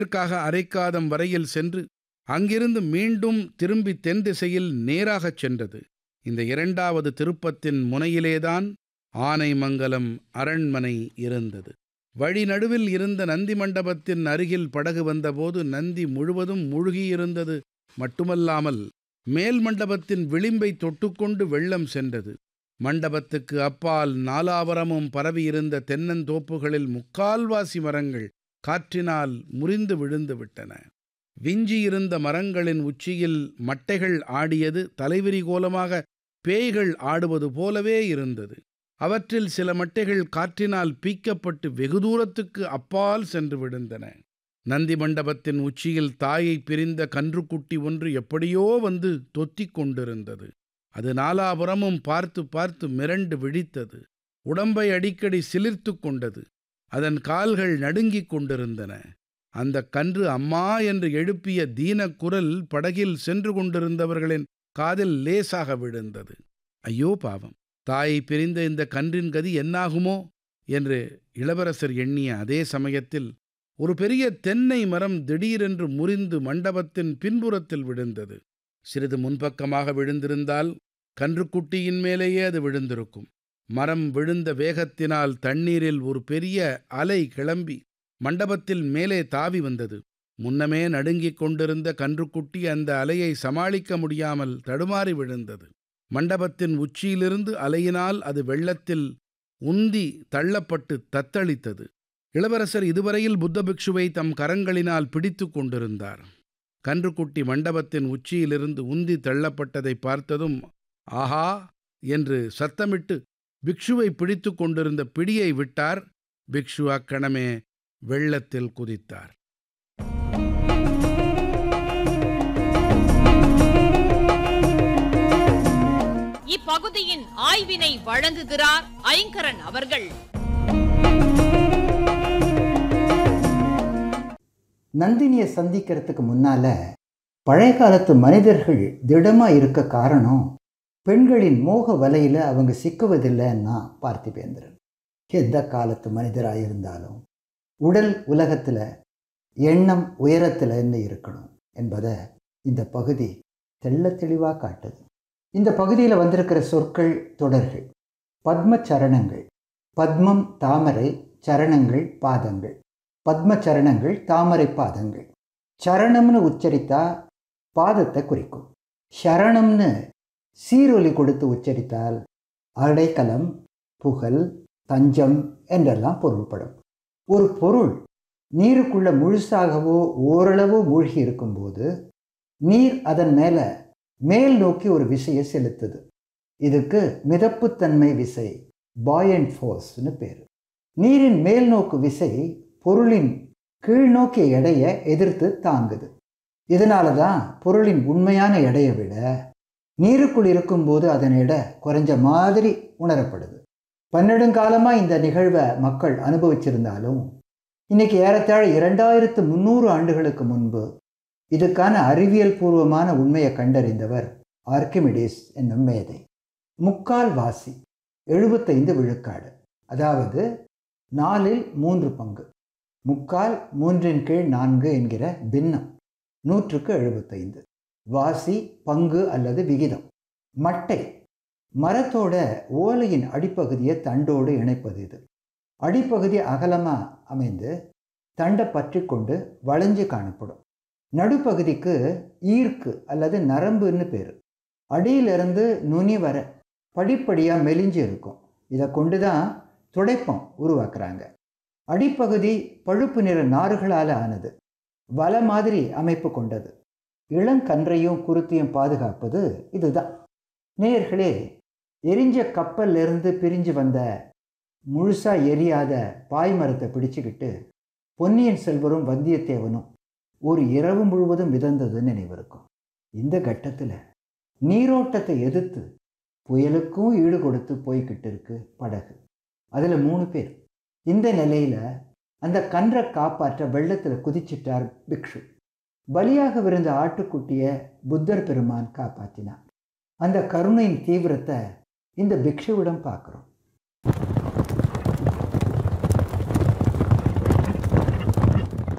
இதற்காக அரைக்காதம் வரையில் சென்று அங்கிருந்து மீண்டும் திரும்பி தென் திசையில் நேராகச் சென்றது இந்த இரண்டாவது திருப்பத்தின் முனையிலேதான் ஆனைமங்கலம் அரண்மனை இருந்தது வழி நடுவில் இருந்த நந்தி மண்டபத்தின் அருகில் படகு வந்தபோது நந்தி முழுவதும் மூழ்கியிருந்தது மட்டுமல்லாமல் மேல் மண்டபத்தின் விளிம்பை தொட்டுக்கொண்டு வெள்ளம் சென்றது மண்டபத்துக்கு அப்பால் நாலாவரமும் பரவியிருந்த தென்னந்தோப்புகளில் முக்கால்வாசி மரங்கள் காற்றினால் முறிந்து விழுந்து விட்டன விஞ்சியிருந்த மரங்களின் உச்சியில் மட்டைகள் ஆடியது தலைவிரி கோலமாக பேய்கள் ஆடுவது போலவே இருந்தது அவற்றில் சில மட்டைகள் காற்றினால் பீக்கப்பட்டு வெகு தூரத்துக்கு அப்பால் சென்று விழுந்தன நந்தி மண்டபத்தின் உச்சியில் தாயை பிரிந்த கன்றுக்குட்டி ஒன்று எப்படியோ வந்து தொத்திக் கொண்டிருந்தது அது நாலாபுறமும் பார்த்து பார்த்து மிரண்டு விழித்தது உடம்பை அடிக்கடி சிலிர்த்து கொண்டது அதன் கால்கள் நடுங்கிக் கொண்டிருந்தன அந்த கன்று அம்மா என்று எழுப்பிய தீன குரல் படகில் சென்று கொண்டிருந்தவர்களின் காதில் லேசாக விழுந்தது ஐயோ பாவம் தாயை பிரிந்த இந்த கன்றின் கதி என்னாகுமோ என்று இளவரசர் எண்ணிய அதே சமயத்தில் ஒரு பெரிய தென்னை மரம் திடீரென்று முறிந்து மண்டபத்தின் பின்புறத்தில் விழுந்தது சிறிது முன்பக்கமாக விழுந்திருந்தால் கன்றுக்குட்டியின் மேலேயே அது விழுந்திருக்கும் மரம் விழுந்த வேகத்தினால் தண்ணீரில் ஒரு பெரிய அலை கிளம்பி மண்டபத்தில் மேலே தாவி வந்தது முன்னமே நடுங்கிக் கொண்டிருந்த கன்றுக்குட்டி அந்த அலையை சமாளிக்க முடியாமல் தடுமாறி விழுந்தது மண்டபத்தின் உச்சியிலிருந்து அலையினால் அது வெள்ளத்தில் உந்தி தள்ளப்பட்டு தத்தளித்தது இளவரசர் இதுவரையில் புத்த பிக்ஷுவை தம் கரங்களினால் பிடித்து கொண்டிருந்தார் கன்றுக்குட்டி மண்டபத்தின் உச்சியிலிருந்து உந்தி தள்ளப்பட்டதை பார்த்ததும் ஆஹா என்று சத்தமிட்டு பிக்ஷுவை பிடித்து கொண்டிருந்த பிடியை விட்டார் பிக்ஷு அக்கணமே வெள்ளத்தில் குதித்தார் இப்பகுதியின் ஆய்வினை வழங்குகிறார் ஐங்கரன் அவர்கள் நந்தினியை சந்திக்கிறதுக்கு முன்னால பழைய காலத்து மனிதர்கள் திடமா இருக்க காரணம் பெண்களின் மோக வலையில அவங்க சிக்குவதில்லைன்னா பார்த்திபேந்திரன் எந்த காலத்து மனிதராக இருந்தாலும் உடல் உலகத்துல எண்ணம் உயரத்துல என்ன இருக்கணும் என்பதை இந்த பகுதி தெள்ள தெளிவாக காட்டுது இந்த பகுதியில் வந்திருக்கிற சொற்கள் தொடர்கள் பத்ம சரணங்கள் பத்மம் தாமரை சரணங்கள் பாதங்கள் பத்ம சரணங்கள் தாமரை பாதங்கள் சரணம்னு உச்சரித்தா பாதத்தை குறிக்கும் சரணம்னு சீரொலி கொடுத்து உச்சரித்தால் அடைக்கலம் புகழ் தஞ்சம் என்றெல்லாம் பொருள்படும் ஒரு பொருள் நீருக்குள்ள முழுசாகவோ ஓரளவோ மூழ்கி இருக்கும்போது நீர் அதன் மேலே மேல் நோக்கி ஒரு விசையை செலுத்துது இதுக்கு மிதப்புத்தன்மை விசை பாயண்ட் ஃபோர்ஸ்னு பேர் நீரின் மேல் நோக்கு விசை பொருளின் கீழ்நோக்கிய எடையை எதிர்த்து தாங்குது இதனால தான் பொருளின் உண்மையான எடையை விட நீருக்குள் இருக்கும்போது அதன் எடை குறைஞ்ச மாதிரி உணரப்படுது பன்னெடுங்காலமாக இந்த நிகழ்வை மக்கள் அனுபவிச்சிருந்தாலும் இன்னைக்கு ஏறத்தாழ இரண்டாயிரத்து முந்நூறு ஆண்டுகளுக்கு முன்பு இதுக்கான அறிவியல் பூர்வமான உண்மையை கண்டறிந்தவர் ஆர்கிமிடிஸ் என்னும் மேதை முக்கால் வாசி எழுபத்தைந்து விழுக்காடு அதாவது நாலில் மூன்று பங்கு முக்கால் மூன்றின் கீழ் நான்கு என்கிற பின்னம் நூற்றுக்கு எழுபத்தைந்து வாசி பங்கு அல்லது விகிதம் மட்டை மரத்தோட ஓலையின் அடிப்பகுதியை தண்டோடு இணைப்பது இது அடிப்பகுதி அகலமாக அமைந்து தண்டை பற்றி கொண்டு வளைஞ்சு காணப்படும் நடுப்பகுதிக்கு ஈர்க்கு அல்லது நரம்புன்னு பேர் அடியிலிருந்து நுனி வர படிப்படியாக மெலிஞ்சு இருக்கும் இதை கொண்டு தான் துடைப்பம் உருவாக்குறாங்க அடிப்பகுதி பழுப்பு நிற நார்களால் ஆனது வலை மாதிரி அமைப்பு கொண்டது இளங்கன்றையும் குருத்தையும் பாதுகாப்பது இதுதான் நேயர்களே எரிஞ்ச கப்பல்லிருந்து பிரிஞ்சு வந்த முழுசா எரியாத பாய்மரத்தை பிடிச்சுக்கிட்டு பொன்னியின் செல்வரும் வந்தியத்தேவனும் ஒரு இரவு முழுவதும் மிதந்தது நினைவிருக்கும் இந்த கட்டத்தில் நீரோட்டத்தை எதிர்த்து புயலுக்கும் ஈடு கொடுத்து போய்கிட்டு இருக்கு படகு அதில் மூணு பேர் இந்த நிலையில் அந்த கன்றை காப்பாற்ற வெள்ளத்தில் குதிச்சிட்டார் பிக்ஷு பலியாகவிருந்த ஆட்டுக்குட்டியை புத்தர் பெருமான் காப்பாற்றினார் அந்த கருணையின் தீவிரத்தை இந்த பிக்ஷுவிடம் பார்க்குறோம்